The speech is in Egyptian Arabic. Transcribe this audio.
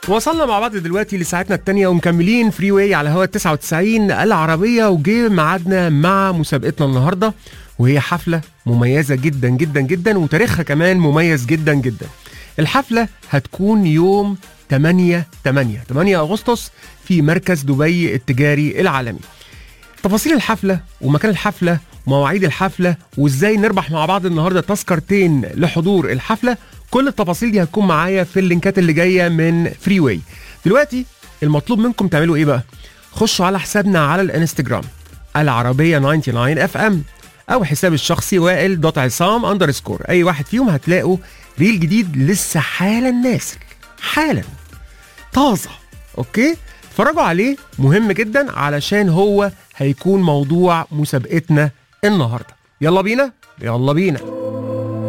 وصلنا مع بعض دلوقتي لساعتنا التانية ومكملين فري واي على هوا 99 العربية وجه ميعادنا مع مسابقتنا النهاردة وهي حفلة مميزة جدا جدا جدا وتاريخها كمان مميز جدا جدا الحفلة هتكون يوم 8 8 8 أغسطس في مركز دبي التجاري العالمي تفاصيل الحفلة ومكان الحفلة ومواعيد الحفلة وازاي نربح مع بعض النهارده تذكرتين لحضور الحفلة كل التفاصيل دي هتكون معايا في اللينكات اللي جاية من فري واي دلوقتي المطلوب منكم تعملوا ايه بقى خشوا على حسابنا على الانستجرام العربية 99 اف ام او حساب الشخصي وائل دوت عصام اندرسكور اي واحد فيهم هتلاقوا ريل جديد لسه حالا نازل حالا طازه اوكي اتفرجوا عليه مهم جدا علشان هو هيكون موضوع مسابقتنا النهارده يلا بينا يلا بينا